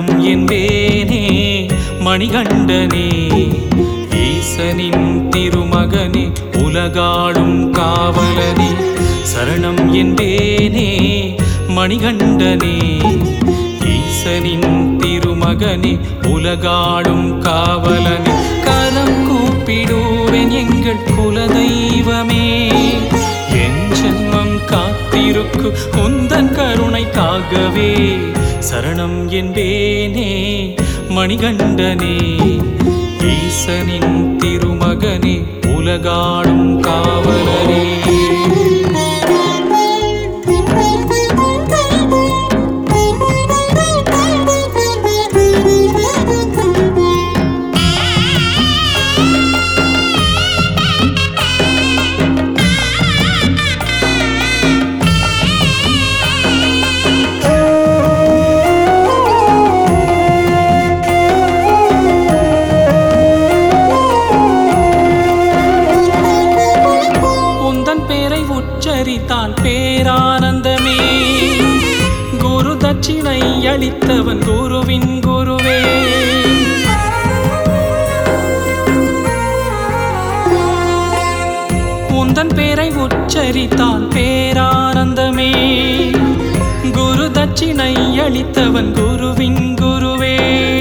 சரணம் என்பேனே மணிகண்டனே ஈசனின் திருமகனே உலகாடும் காவலனே சரணம் என்பேனே மணிகண்டனே ஈசனின் திருமகனே உலகாடும் காவலனே கரம் கூப்பிடுவேன் எங்கள் குலதெய்வமே என் ஜென்மம் காத்திருக்கு உந்தன் கருணைக்காகவே சரணம் என்பேனே மணிகண்டனே ஈசனின் திருமகனே உலகாடும் காவலனே உந்தன் பேரை உச்சரித்தால் பேரானந்தமே குரு தட்சிணை அளித்தவன் குருவின் குருவே உந்தன் பேரை உச்சரித்தால் பேரானந்தமே குரு தட்சிணை அளித்தவன் குருவின் குருவே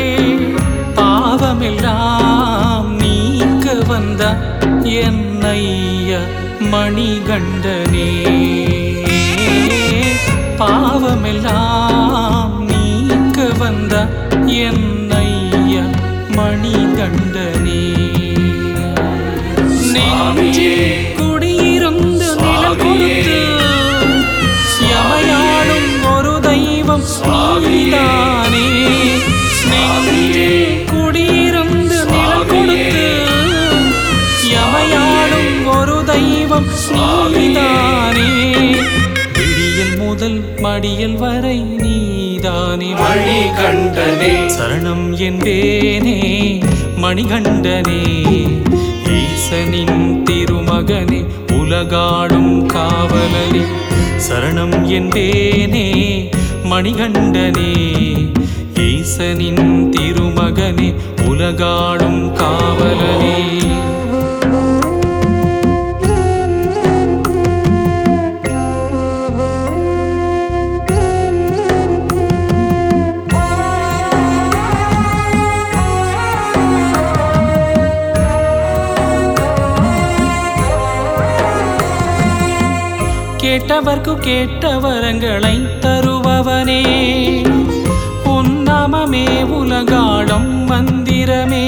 பாவமெல்லாம் நீக்க வந்த என்னைய மணிகண்டனே பாவமெல்லாம் நீக்க வந்த என்னைய மணிகண்டனே நெஞ்சில் குடியிருந்து நிழல் கொடுத்து யமையாடும் ஒரு தெய்வம் நீதானே நெஞ்சில் குடியிருந்து நிழல் கொடுத்து யமையாடும் ஒரு தெய்வம் நீதானே விடியல் முதல் மடியல் வரை நீதானே மணிகண்டனே சரணம் என்பேனே மணிகண்டனே ஈசனின் திருமகனே உலகாடும் காவலனே சரணம் என்பேனே மணிகண்டனே ஈசனின் திருமகனே உலகாடும் காவலனே கேட்டவர்க்கு கேட்ட வரங்களை தருபவனே உன் நாமமே உலகாடும் மந்திரமே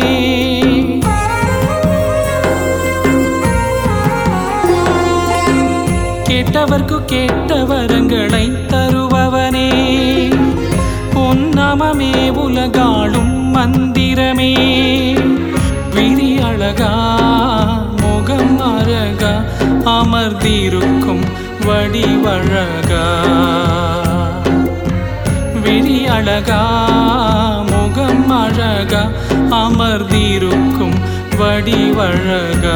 கேட்டவர்க்கு கேட்ட வரங்களை தருபவனே உன் நாமமே உலகாடும் மந்திரமே விரி அழகா முகம் அழகா அமர்ந்திருக்கும் வடிவழகா விழி அழகா முகம் அழகா அமர்ந்திருக்கும் வடிவழகா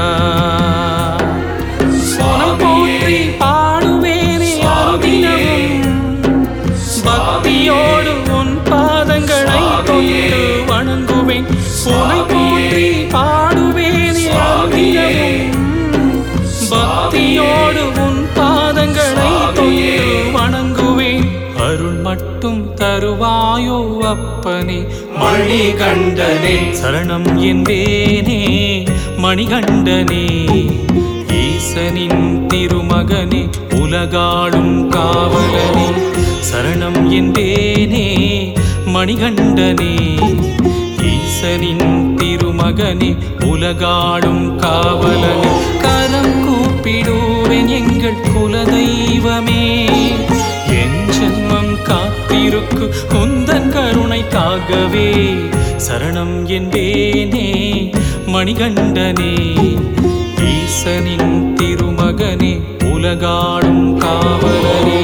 உனை போற்றி பாடுவேனே அனுதினமும் பக்தியோடு உன் பாதங்களை தொட்டு வணங்குவேன் உனை போற்றி பாடுவேனே அனுதினமும் பக்தியோடு உன் பாதங்களை தொட்டு வணங்குவேன் அருள் மட்டும் தருவாயோ அப்பனே மணிகண்டனே சரணம் என்பேனே மணிகண்டனே ஈசனின் திருமகனே உலகாடும் காவலனே சரணம் என்பேனே மணிகண்டனே ஈசனின் திருமகனே உலகாடும் காவலனே கரம் கூப்பிடுவேன் எங்கள் குலதெய்வமே என் ஜென்மம் காத்திருக்கு உந்தன் கருணைக்காகவே சரணம் என்பேனே மணிகண்டனே ஈசனின் திருமகனே உலகாடும் காவலனே